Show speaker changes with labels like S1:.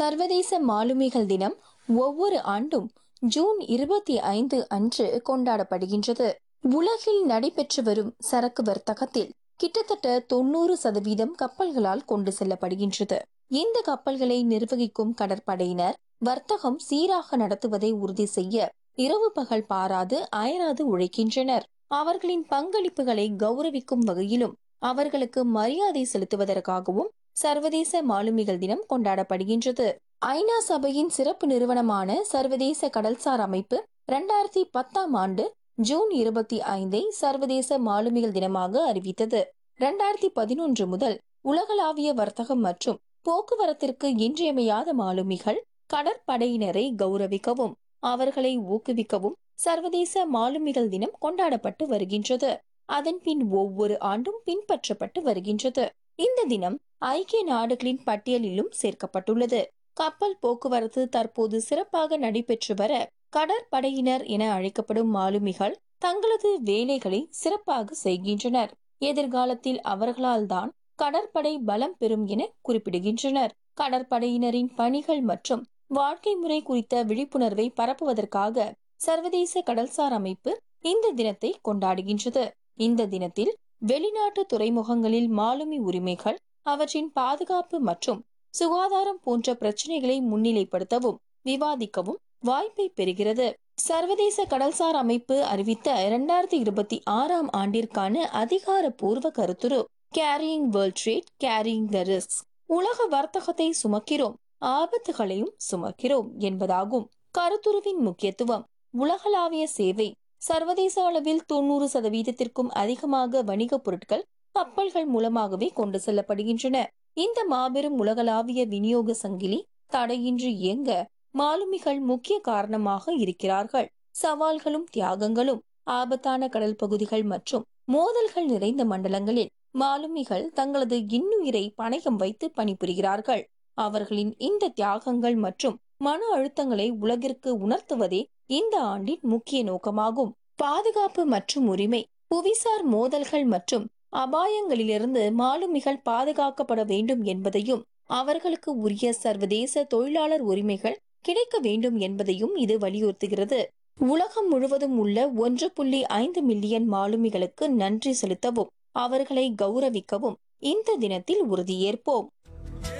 S1: சர்வதேச மாலுமிகள் தினம் ஒவ்வொரு ஆண்டும் ஜூன் இருபத்தி ஐந்து அன்று கொண்டாடப்படுகின்றது உலகில் நடைபெற்று வரும் சரக்கு வர்த்தகத்தில் கிட்டத்தட்ட தொண்ணூறு சதவீதம் கப்பல்களால் கொண்டு செல்லப்படுகின்றது இந்த கப்பல்களை நிர்வகிக்கும் கடற்படையினர் வர்த்தகம் சீராக நடத்துவதை உறுதி செய்ய இரவு பகல் பாராது அயராது உழைக்கின்றனர் அவர்களின் பங்களிப்புகளை கௌரவிக்கும் வகையிலும் அவர்களுக்கு மரியாதை செலுத்துவதற்காகவும் சர்வதேச மாலுமிகள் தினம் கொண்டாடப்படுகின்றது ஐநா சபையின் சிறப்பு நிறுவனமான சர்வதேச கடல்சார் அமைப்பு இரண்டாயிரத்தி பத்தாம் ஆண்டு ஜூன் இருபத்தி ஐந்தை சர்வதேச மாலுமிகள் தினமாக அறிவித்தது இரண்டாயிரத்தி பதினொன்று முதல் உலகளாவிய வர்த்தகம் மற்றும் போக்குவரத்திற்கு இன்றியமையாத மாலுமிகள் கடற்படையினரை கௌரவிக்கவும் அவர்களை ஊக்குவிக்கவும் சர்வதேச மாலுமிகள் தினம் கொண்டாடப்பட்டு வருகின்றது அதன் பின் ஒவ்வொரு ஆண்டும் பின்பற்றப்பட்டு வருகின்றது இந்த தினம் ஐக்கிய நாடுகளின் பட்டியலிலும் சேர்க்கப்பட்டுள்ளது கப்பல் போக்குவரத்து தற்போது சிறப்பாக நடைபெற்று வர கடற்படையினர் என அழைக்கப்படும் மாலுமிகள் தங்களது வேலைகளை சிறப்பாக செய்கின்றனர் எதிர்காலத்தில் அவர்களால் தான் கடற்படை பலம் பெறும் என குறிப்பிடுகின்றனர் கடற்படையினரின் பணிகள் மற்றும் வாழ்க்கை முறை குறித்த விழிப்புணர்வை பரப்புவதற்காக சர்வதேச கடல்சார் அமைப்பு இந்த தினத்தை கொண்டாடுகின்றது இந்த தினத்தில் வெளிநாட்டு துறைமுகங்களில் மாலுமி உரிமைகள் அவற்றின் பாதுகாப்பு மற்றும் சுகாதாரம் போன்ற பிரச்சனைகளை முன்னிலைப்படுத்தவும் விவாதிக்கவும் வாய்ப்பை பெறுகிறது சர்வதேச கடல்சார் அமைப்பு அறிவித்த இரண்டாயிரத்தி இருபத்தி ஆறாம் ஆண்டிற்கான அதிகாரப்பூர்வ கருத்துரு carrying world trade carrying the risk உலக வர்த்தகத்தை சுமக்கிறோம் ஆபத்துகளையும் சுமக்கிறோம் என்பதாகும் கருத்துருவின் முக்கியத்துவம் உலகளாவிய சேவை சர்வதேச அளவில் தொண்ணூறு சதவீதத்திற்கும் அதிகமாக வணிகப் பொருட்கள் கப்பல்கள் மூலமாகவே கொண்டு செல்லப்படுகின்றன இந்த மாபெரும் உலகளாவிய விநியோக சங்கிலி தடையின்றி இயங்க மாலுமிகள் முக்கிய காரணமாக இருக்கிறார்கள் சவால்களும் தியாகங்களும் ஆபத்தான கடல் பகுதிகள் மற்றும் மோதல்கள் நிறைந்த மண்டலங்களில் மாலுமிகள் தங்களது இன்னுயிரை பணயம் வைத்து பணிபுரிகிறார்கள் அவர்களின் இந்த தியாகங்கள் மற்றும் மன அழுத்தங்களை உலகிற்கு உணர்த்துவதே இந்த ஆண்டின் முக்கிய நோக்கமாகும் பாதுகாப்பு மற்றும் உரிமை புவிசார் மோதல்கள் மற்றும் அபாயங்களிலிருந்து மாலுமிகள் பாதுகாக்கப்பட வேண்டும் என்பதையும் அவர்களுக்கு உரிய சர்வதேச தொழிலாளர் உரிமைகள் கிடைக்க வேண்டும் என்பதையும் இது வலியுறுத்துகிறது உலகம் முழுவதும் உள்ள ஒன்று புள்ளி ஐந்து மில்லியன் மாலுமிகளுக்கு நன்றி செலுத்தவும் அவர்களை கௌரவிக்கவும் இந்த தினத்தில் உறுதியேற்போம்